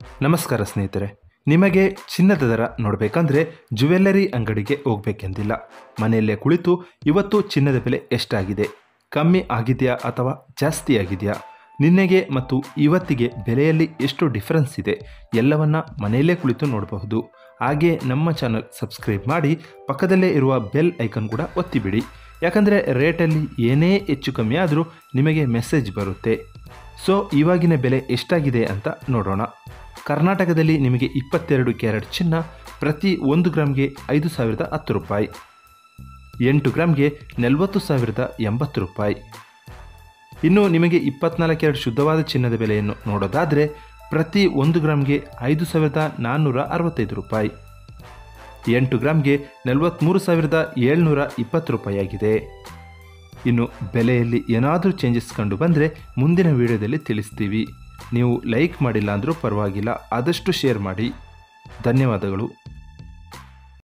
ನಮಸ್ಕಾರ ಸ್ನೇಹಿತರೆ ನಿಮಗೆ ಚಿನ್ನದ ದರ ನೋಡಬೇಕಂದ್ರೆ ಜುವೆಲ್ಲರಿ ಅಂಗಡಿಗೆ ಹೋಗ್ಬೇಕೆಂದಿಲ್ಲ ಮನೆಯಲ್ಲೇ ಕುಳಿತು ಇವತ್ತು ಚಿನ್ನದ ಬೆಲೆ ಎಷ್ಟಾಗಿದೆ ಕಮ್ಮಿ ಆಗಿದೆಯಾ ಅಥವಾ ಜಾಸ್ತಿ ಆಗಿದೆಯಾ ನಿನ್ನೆಗೆ ಮತ್ತು ಇವತ್ತಿಗೆ ಬೆಲೆಯಲ್ಲಿ ಎಷ್ಟು ಡಿಫರೆನ್ಸ್ ಇದೆ ಎಲ್ಲವನ್ನ ಮನೆಯಲ್ಲೇ ಕುಳಿತು ನೋಡಬಹುದು ಹಾಗೆ ನಮ್ಮ ಚಾನಲ್ ಸಬ್ಸ್ಕ್ರೈಬ್ ಮಾಡಿ ಪಕ್ಕದಲ್ಲೇ ಇರುವ ಬೆಲ್ ಐಕನ್ ಕೂಡ ಒತ್ತಿಬಿಡಿ ಯಾಕಂದರೆ ರೇಟಲ್ಲಿ ಏನೇ ಹೆಚ್ಚು ಕಮ್ಮಿ ಆದರೂ ನಿಮಗೆ ಮೆಸೇಜ್ ಬರುತ್ತೆ ಸೊ ಇವಾಗಿನ ಬೆಲೆ ಎಷ್ಟಾಗಿದೆ ಅಂತ ನೋಡೋಣ ಕರ್ನಾಟಕದಲ್ಲಿ ನಿಮಗೆ ಇಪ್ಪತ್ತೆರಡು ಕ್ಯಾರೆಟ್ ಚಿನ್ನ ಪ್ರತಿ ಒಂದು ಗ್ರಾಮ್ಗೆ ಐದು ಸಾವಿರದ ಹತ್ತು ರೂಪಾಯಿ ಎಂಟು ಗ್ರಾಮ್ಗೆ ನಲವತ್ತು ಸಾವಿರದ ಎಂಬತ್ತು ರೂಪಾಯಿ ಇನ್ನು ನಿಮಗೆ ಇಪ್ಪತ್ನಾಲ್ಕು ಕ್ಯಾರೆಟ್ ಶುದ್ಧವಾದ ಚಿನ್ನದ ಬೆಲೆಯನ್ನು ನೋಡೋದಾದರೆ ಪ್ರತಿ ಒಂದು ಗ್ರಾಮ್ಗೆ ಐದು ಸಾವಿರದ ನಾನ್ನೂರ ಅರವತ್ತೈದು ರೂಪಾಯಿ ಎಂಟು ಗ್ರಾಮ್ಗೆ ನಲವತ್ತ್ಮೂರು ಸಾವಿರದ ಏಳ್ನೂರ ಇಪ್ಪತ್ತು ರೂಪಾಯಿ ಆಗಿದೆ ಇನ್ನು ಬೆಲೆಯಲ್ಲಿ ಏನಾದರೂ ಚೇಂಜಸ್ ಕಂಡು ಬಂದರೆ ಮುಂದಿನ ವಿಡಿಯೋದಲ್ಲಿ ತಿಳಿಸ್ತೀವಿ ನೀವು ಲೈಕ್ ಮಾಡಿಲ್ಲ ಅಂದರೂ ಪರವಾಗಿಲ್ಲ ಆದಷ್ಟು ಶೇರ್ ಮಾಡಿ ಧನ್ಯವಾದಗಳು